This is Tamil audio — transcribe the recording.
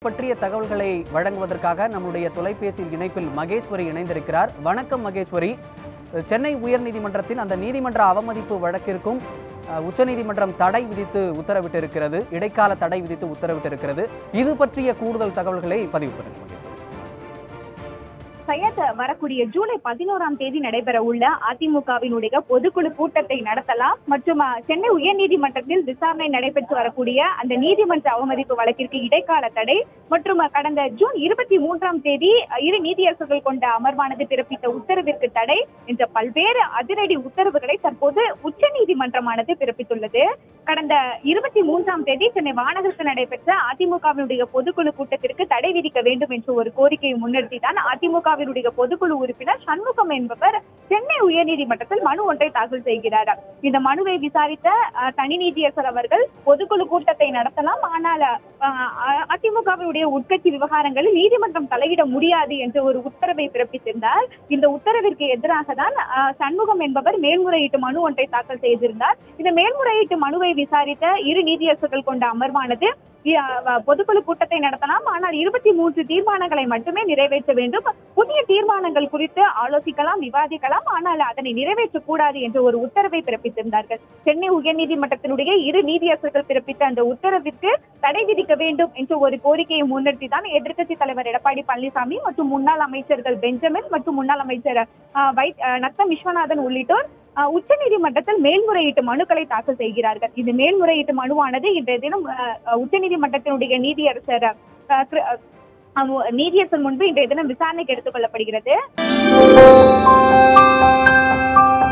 பற்றிய தகவல்களை வழங்குவதற்காக நம்முடைய தொலைபேசியில் இணைப்பில் மகேஸ்வரி இணைந்திருக்கிறார் வணக்கம் மகேஸ்வரி சென்னை உயர்நீதிமன்றத்தின் அந்த நீதிமன்ற அவமதிப்பு வழக்கிற்கும் அஹ், உச்சநீதிமன்றம் தடை விதித்து உத்தரவிட்டிருக்கிறது இடைக்கால தடை விதித்து உத்தரவிட்டிருக்கிறது இது பற்றிய கூடுதல் தகவல்களை பதிவு பண்ணுங்க மகேஸ்வரி சையத் வரக்கூடிய ஜூலை பதினோராம் தேதி நடைபெற உள்ள அதிமுகவினுடைய பொதுக்குழு கூட்டத்தை நடத்தலாம் மற்றும் அஹ், சென்னை உயர்நீதிமன்றத்தில் விசாரணை நடைபெற்று வரக்கூடிய அந்த நீதிமன்ற அவமதிப்பு வழக்கிற்கு இடைக்கால தடை மற்றும் அஹ், கடந்த ஜூன் இருபத்தி மூன்றாம் தேதி அஹ், இரு நீதியரசர்கள் கொண்ட அமர்வானது பிறப்பித்த உத்தரவிற்கு தடை என்ற பல்வேறு அதிரடி உத்தரவுகளை தற்போது உச்சநீதிமன்றமானது பிறப்பித்துள்ளது கடந்த இருபத்தி மூன்றாம் தேதி சென்னை வானகரத்தில் நடைபெற்ற அதிமுகவினுடைய பொதுக்குழு கூட்டத்திற்கு தடை விதிக்க வேண்டும் என்ற ஒரு கோரிக்கையை முன்னிறுத்தி தான் அதிமுகவினுடைய பொதுக்குழு உறுப்பினர் சண்முகம் என்பவர் சென்னை உயர்நீதிமன்றத்தில் மனு ஒன்றை தாக்கல் செய்கிறார் இந்த மனுவை விசாரித்த அஹ், தனி நீதியரசர் அவர்கள் பொதுக்குழு கூட்டத்தை நடத்தலாம் ஆனால் அஹ், அ- அதிமுகவினுடைய உட்கட்சி விவகாரங்களில் நீதிமன்றம் தலையிட முடியாது என்ற ஒரு உத்தரவை பிறப்பித்திருந்தார் இந்த உத்தரவிற்கு எதிராக தான் அஹ், சண்முகம் என்பவர் மேல்முறையீட்டு மனு ஒன்றை தாக்கல் செய்திருந்தார் இந்த மேல்முறையீட்டு மனுவை விசாரித்த இரு நீதியரசர்கள் கொண்ட அமர்வானது இ- அஹ், பொதுக்குழு கூட்டத்தை நடத்தலாம் ஆனால் இருபத்தி மூன்று தீர்மானங்களை மட்டுமே நிறைவேற்ற வேண்டும் புதிய தீர்மானங்கள் குறித்து ஆலோசிக்கலாம் விவாதிக்கலாம் ஆனால் அதனை நிறைவேற்றக்கூடாது என்ற ஒரு உத்தரவை பிறப்பித்திருந்தார்கள் சென்னை உயர்நீதிமன்றத்தினுடைய இரு நீதியரசர்கள் பிறப்பித்த அந்த உத்தரவிற்கு தடை விதிக்க வேண்டும் என்ற ஒரு கோரிக்கையை முன்னிறுத்தி தான் எதிர்க்கட்சி தலைவர் எடப்பாடி பழனிசாமி மற்றும் முன்னாள் அமைச்சர்கள் பெஞ்சமின் மற்றும் முன்னாள் அமைச்சர் அஹ், வை அஹ், நத்தம் விஸ்வநாதன் உள்ளிட்டோர் அஹ், உச்சநீதிமன்றத்தில் மேல்முறையீட்டு மனுக்களை தாக்கல் செய்கிறார்கள் இந்த மேல்முறையீட்டு மனுவானது இன்றைய தினம் அஹ், அஹ், உச்சநீதிமன்றத்தினுடைய நீதியரசர் அஹ், கிரு- அஹ், நீதியரசர் முன்பு இன்றைய தினம் விசாரணைக்கு எடுத்துக் கொள்ளப்படுகிறது